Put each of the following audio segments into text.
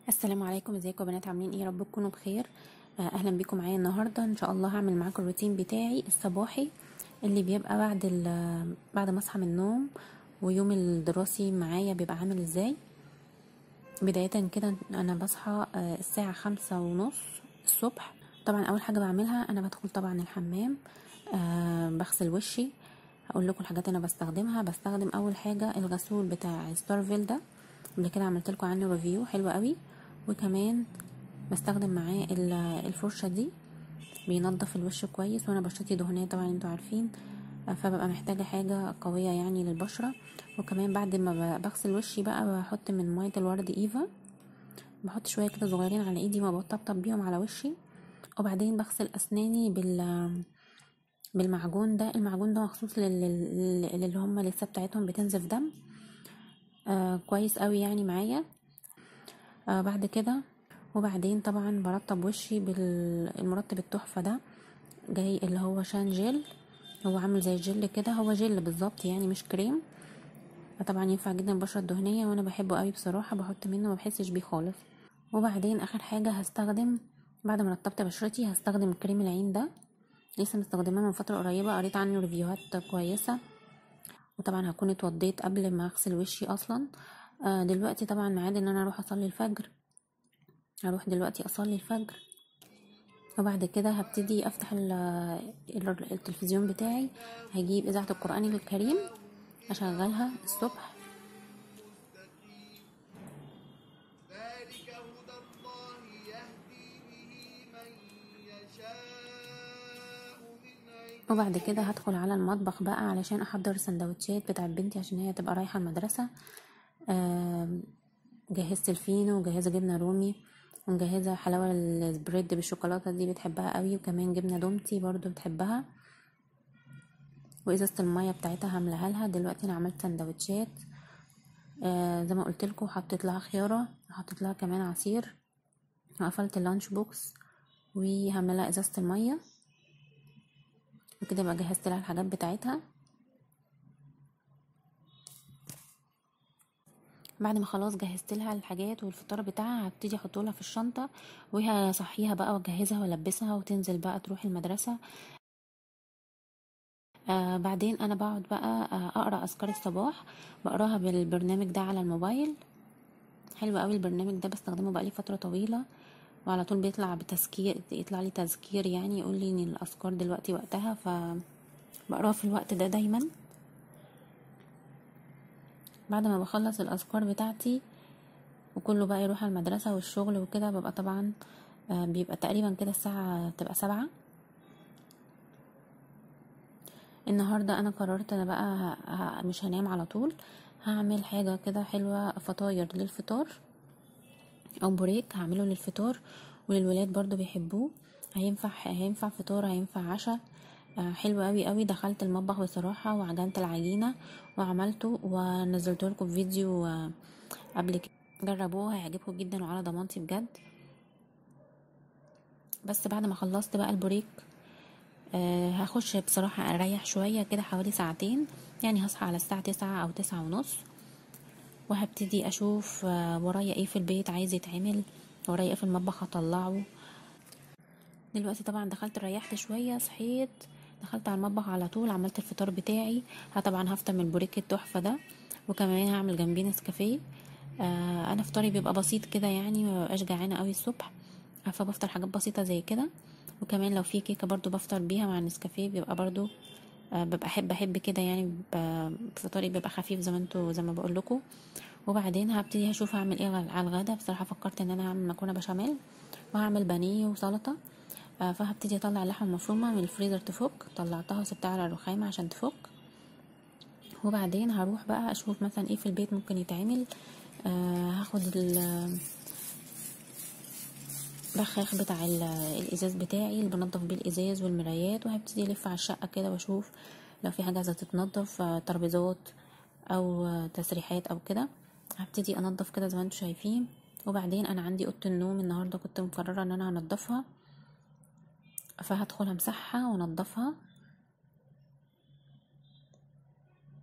السلام عليكم ازيكم يا بنات عاملين ايه يا رب تكونوا بخير آه، اهلا بيكم معايا النهارده ان شاء الله هعمل معاكم الروتين بتاعي الصباحي اللي بيبقى بعد ال- بعد ما اصحى من النوم ويوم الدراسي معايا بيبقى عامل ازاي بداية كده انا بصحى آه، الساعة خمسة ونص الصبح طبعا اول حاجة بعملها انا بدخل طبعا الحمام أه بغسل وشي هقول لكم الحاجات اللي انا بستخدمها بستخدم اول حاجة الغسول بتاع ستارفيل ده قبل كده عملت لكم عنه ريفيو حلو قوي وكمان بستخدم معاه ال- الفرشة دي بينظف الوش كويس وانا بشرتي دهنية طبعا انتوا عارفين آه، فببقى محتاجة حاجة قوية يعني للبشرة وكمان بعد ما ب- بغسل وشي بقى بحط من مية الورد ايفا بحط شوية كده صغيرين على ايدي ما بطبطب بيهم على وشي وبعدين بغسل اسناني بال بالمعجون ده المعجون ده مخصوص لل- لل- للي هم لسه بتاعتهم بتنزف دم آه كويس قوي يعني معايا آه بعد كده وبعدين طبعا برطب وشي بالمرطب التحفة ده جاي اللي هو شان جيل هو عامل زي الجل كده هو جل بالظبط يعني مش كريم فطبعا ينفع جدا البشرة الدهنية وانا بحبه قوي بصراحة بحط منه ما بحسش بيه خالص وبعدين اخر حاجة هستخدم بعد ما رطبت بشرتي هستخدم كريم العين ده لسه مستخدماه من فترة قريبة قريت عنه ريفيوهات كويسة وطبعا هكون اتوضيت قبل ما اغسل وشي اصلا آه دلوقتي طبعا ميعاد ان انا اروح اصلي الفجر هروح دلوقتي اصلي الفجر وبعد كده هبتدي افتح ال- ال- التلفزيون بتاعي هجيب اذاعه القران الكريم اشغلها الصبح ذلك هدى الله يهدي به من يشاء من عباده وبعد كده هدخل على المطبخ بقى علشان احضر السندوتشات بتاعت بنتي عشان هي تبقى رايحه المدرسه آم، جهزت الفينو وجهزه جبنه رومي ومجهزه حلاوه البريد بالشوكولاته دي بتحبها قوي وكمان جبنه دومتي برضو بتحبها وازازه الميه بتاعتها هملاها لها دلوقتي انا عملت سندوتشات آه زي ما قلت لكم حطيت لها خياره حطيت لها كمان عصير وقفلت اللانش بوكس وهعمل لها ازازه الميه وكده بقى جهزت لها الحاجات بتاعتها بعد ما خلاص جهزت لها الحاجات والفطار بتاعها هبتدي احطه لها في الشنطه وهي صحيها بقى واجهزها والبسها وتنزل بقى تروح المدرسه آه بعدين انا بقعد بقى آه اقرا اذكار الصباح بقراها بالبرنامج ده على الموبايل حلو قوي البرنامج ده بستخدمه بقالي فتره طويله وعلى طول بيطلع بتذكير يطلع لي تذكير يعني يقول لي ان الاذكار دلوقتي وقتها ف بقراها في الوقت ده دايما بعد ما بخلص الاذكار بتاعتي وكله بقى يروح على المدرسه والشغل وكده ببقى طبعا آه بيبقى تقريبا كده الساعه تبقى سبعة النهارده انا قررت انا بقى ه- ه- مش هنام على طول هعمل حاجه كده حلوه فطاير للفطار او بريك هعمله للفطار وللولاد برضو بيحبوه هينفع هينفع فطار هينفع عشاء آه، حلو قوي قوي دخلت المطبخ بصراحه وعجنت العجينه وعملته ونزلته لكم فيديو آه، قبل كده جربوه هيعجبكم جدا وعلى ضمانتي بجد بس بعد ما خلصت بقى البريك آه هخش بصراحة أريح شوية كده حوالي ساعتين يعني هصحى على الساعة تسعة أو تسعة ونص وهبتدي أشوف آه ورايا ايه في البيت عايز يتعمل ورايا ايه في المطبخ هطلعه دلوقتي طبعا دخلت ريحت شوية صحيت دخلت على المطبخ على طول عملت الفطار بتاعي ها طبعا هفطر من البوريك التحفة ده وكمان هعمل جنبيه نسكافيه آه انا فطاري بيبقى بسيط كده يعني ما ببقاش جعانة قوي الصبح آه، فبفطر حاجات بسيطة زي كده وكمان لو في كيكة برضو بفطر بيها مع النسكافيه بيبقى برضو آه ببقى احب احب كده يعني ب- فطاري بيبقى خفيف زي ما انتوا زي ما بقول لكم وبعدين هبتدي هشوف هعمل ايه على على الغدا بصراحة فكرت ان انا هعمل مكرونة بشاميل وهعمل بانيه وسلطة آه، فهبتدي اطلع اللحمة المفرومة من الفريزر تفك طلعتها وسبتها على الرخامة عشان تفك وبعدين هروح بقى اشوف مثلا ايه في البيت ممكن يتعمل آه هاخد ال- البخاخ بتاع ال- الازاز بتاعي اللي بنضف بيه الازاز والمرايات وهبتدي الف على الشقه كده واشوف لو في حاجه عايزه تتنضف آه، ترابيزات او آه، تسريحات او كده هبتدي انضف كده زي ما انتم شايفين وبعدين انا عندي اوضه النوم النهارده كنت مقرره ان انا هنضفها فهدخل امسحها وانضفها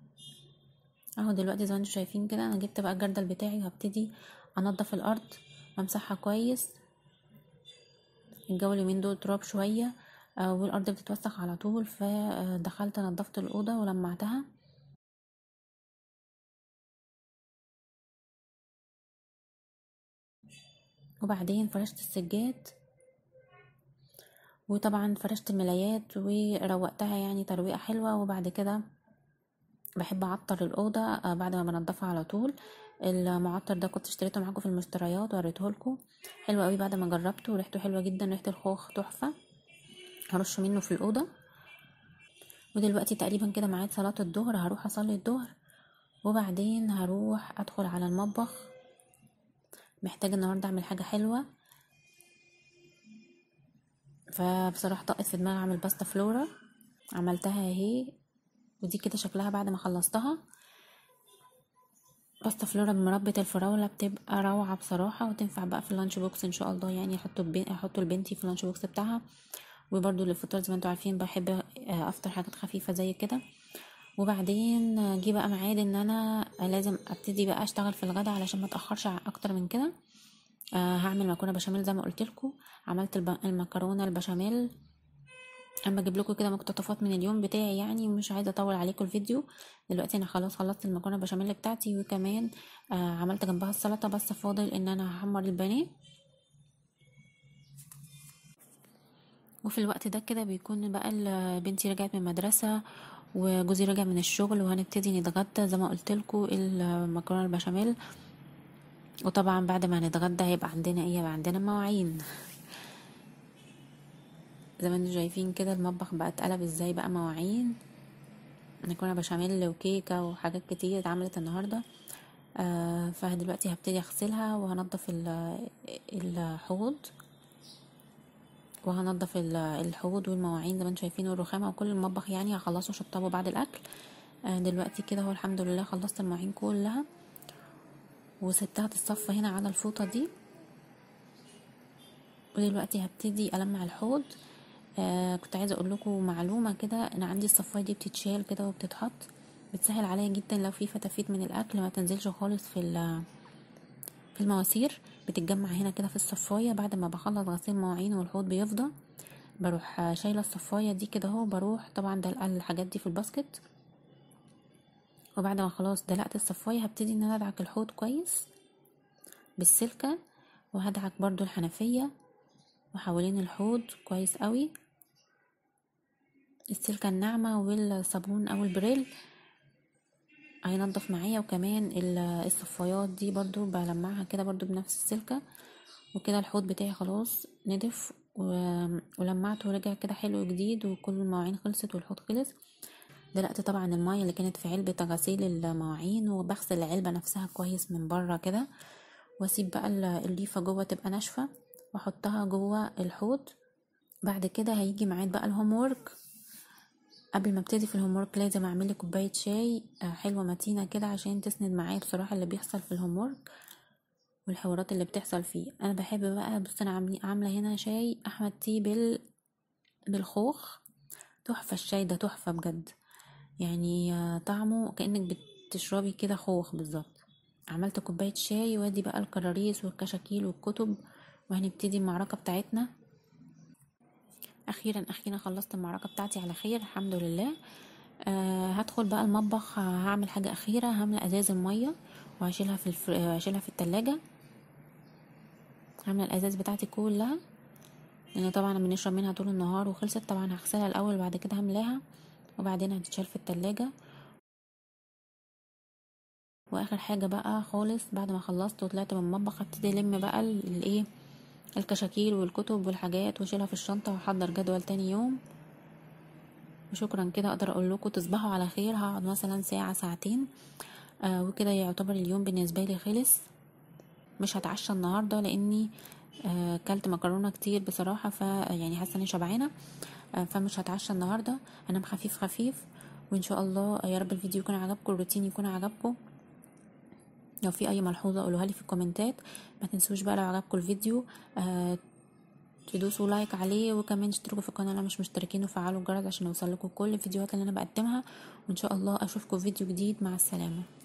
اهو دلوقتي زي ما انتم شايفين كده انا جبت بقى الجردل بتاعي وهبتدي انضف الارض وامسحها كويس الجو اليومين دول تراب شويه آه، والارض بتتوسخ على طول فدخلت نظفت الاوضه ولمعتها وبعدين فرشت السجاد وطبعا فرشت الملايات وروقتها يعني ترويقه حلوه وبعد كده بحب اعطر الاوضه آه، بعد ما بنضفها على طول المعطر ده كنت اشتريته معاكم في المشتريات وريته لكم حلو قوي بعد ما جربته ريحته حلوه جدا ريحه الخوخ تحفه هرش منه في الاوضه ودلوقتي تقريبا كده ميعاد صلاه الظهر هروح اصلي الظهر وبعدين هروح ادخل على المطبخ محتاجه النهارده اعمل حاجه حلوه فبصراحه طقت في دماغي اعمل باستا فلورا عملتها اهي ودي كده شكلها بعد ما خلصتها باستا فلورا بمربى الفراولة بتبقى روعة بصراحة وتنفع بقى في اللانش بوكس ان شاء الله يعني احطه بين احطه لبنتي في اللانش بوكس بتاعها وبرده للفطار زي ما انتوا عارفين بحب افطر حاجات خفيفة زي كده وبعدين جه بقى ميعاد ان انا لازم ابتدي بقى اشتغل في الغدا علشان ما اتاخرش اكتر من كده آه هعمل مكرونه بشاميل زي ما قلت لكم عملت الب- المكرونه البشاميل اما اجيب لكم كده مقتطفات من اليوم بتاعي يعني مش عايزه اطول عليكم الفيديو دلوقتي انا خلاص خلصت المكرونه بشاميل بتاعتي وكمان آه عملت جنبها السلطه بس فاضل ان انا هحمر البانيه وفي الوقت ده كده بيكون بقى ال- بنتي رجعت من المدرسه وجوزي رجع من الشغل وهنبتدي نتغدى زي ما قلت لكم المكرونه البشاميل وطبعا بعد ما نتغدى هيبقى عندنا ايه هيبقى عندنا مواعين زي ما انتم شايفين كده المطبخ بقى اتقلب ازاي بقى مواعين مكرونه بشاميل وكيكه وحاجات كتير اتعملت النهارده آه فدلوقتي هبتدي اغسلها وهنضف ال- الحوض وهنضف ال- الحوض والمواعين زي ما انتم شايفين والرخامه وكل المطبخ يعني هخلصه شطبه بعد الاكل آه دلوقتي كده هو الحمد لله خلصت المواعين كلها وسبتها تتصفى هنا على الفوطه دي ودلوقتي هبتدي ألمع الحوض آه كنت عايزه اقول لكم معلومه كده انا عندي الصفايه دي بتتشال كده وبتتحط بتسهل عليا جدا لو في فتافيت من الاكل ما تنزلش خالص في ال- في المواسير بتتجمع هنا كده في الصفايه بعد ما بخلص غسيل مواعين والحوض بيفضى بروح آه، شايله الصفايه دي كده اهو بروح طبعا دلق الحاجات دي في الباسكت وبعد ما خلاص دلقت الصفايه هبتدي ان انا ادعك الحوض كويس بالسلكه وهدعك برضو الحنفيه وحوالين الحوض كويس قوي السلكة الناعمة والصابون او البريل هينضف معايا وكمان ال- الصفايات دي برضو بلمعها كده برضو بنفس السلكة وكده الحوض بتاعي خلاص نضف و- ولمعته ورجع كده حلو جديد وكل المواعين خلصت والحوض خلص دلقت طبعا المية اللي كانت في علبة غسيل المواعين وبغسل العلبة نفسها كويس من بره كده واسيب بقى ال- الليفة جوه تبقى ناشفة واحطها جوه الحوض بعد كده هيجي ميعاد بقى الهوم وورك قبل ما ابتدي في الهوم وورك لازم اعمل لي كوبايه شاي آه، حلوه متينه كده عشان تسند معايا بصراحه اللي بيحصل في الهوم وورك والحوارات اللي بتحصل فيه انا بحب بقى بص انا عاملي- عامله هنا شاي احمد تي بال بالخوخ تحفه الشاي ده تحفه بجد يعني آه، طعمه كانك بتشربي كده خوخ بالظبط عملت كوبايه شاي وادي بقى الكراريس والكشاكيل والكتب وهنبتدي المعركه بتاعتنا اخيرا اخيرا خلصت المعركه بتاعتي على خير الحمد لله آه هدخل بقى المطبخ ه- هعمل حاجه اخيره هملى ازاز الميه وهشيلها في الفر... هشيلها في التلاجة هملى الازاز بتاعتي كلها لان طبعا بنشرب منها طول النهار وخلصت طبعا هغسلها الاول بعد كده هملاها وبعدين هتتشال في التلاجة واخر حاجه بقى خالص بعد ما خلصت وطلعت من المطبخ هبتدي الم بقى ال- الايه الكشاكيل والكتب والحاجات واشيلها في الشنطه واحضر جدول تاني يوم وشكرا كده اقدر اقول لكم تصبحوا على خير هقعد مثلا ساعه ساعتين آه وكده يعتبر اليوم بالنسبه لي خلص مش هتعشى النهارده لاني آه كلت مكرونه كتير بصراحه ف يعني حاسه اني شبعانه آه فمش هتعشى النهارده انام خفيف خفيف وان شاء الله يا رب الفيديو يكون عجبكم الروتين يكون عجبكم لو في اي ملحوظه قولوها لي في الكومنتات ما تنسوش بقى لو عجبكم الفيديو آه تدوسوا لايك عليه وكمان اشتركوا في القناه لو مش مشتركين وفعلوا الجرس عشان يوصل لكم كل الفيديوهات اللي انا بقدمها وان شاء الله اشوفكم في فيديو جديد مع السلامه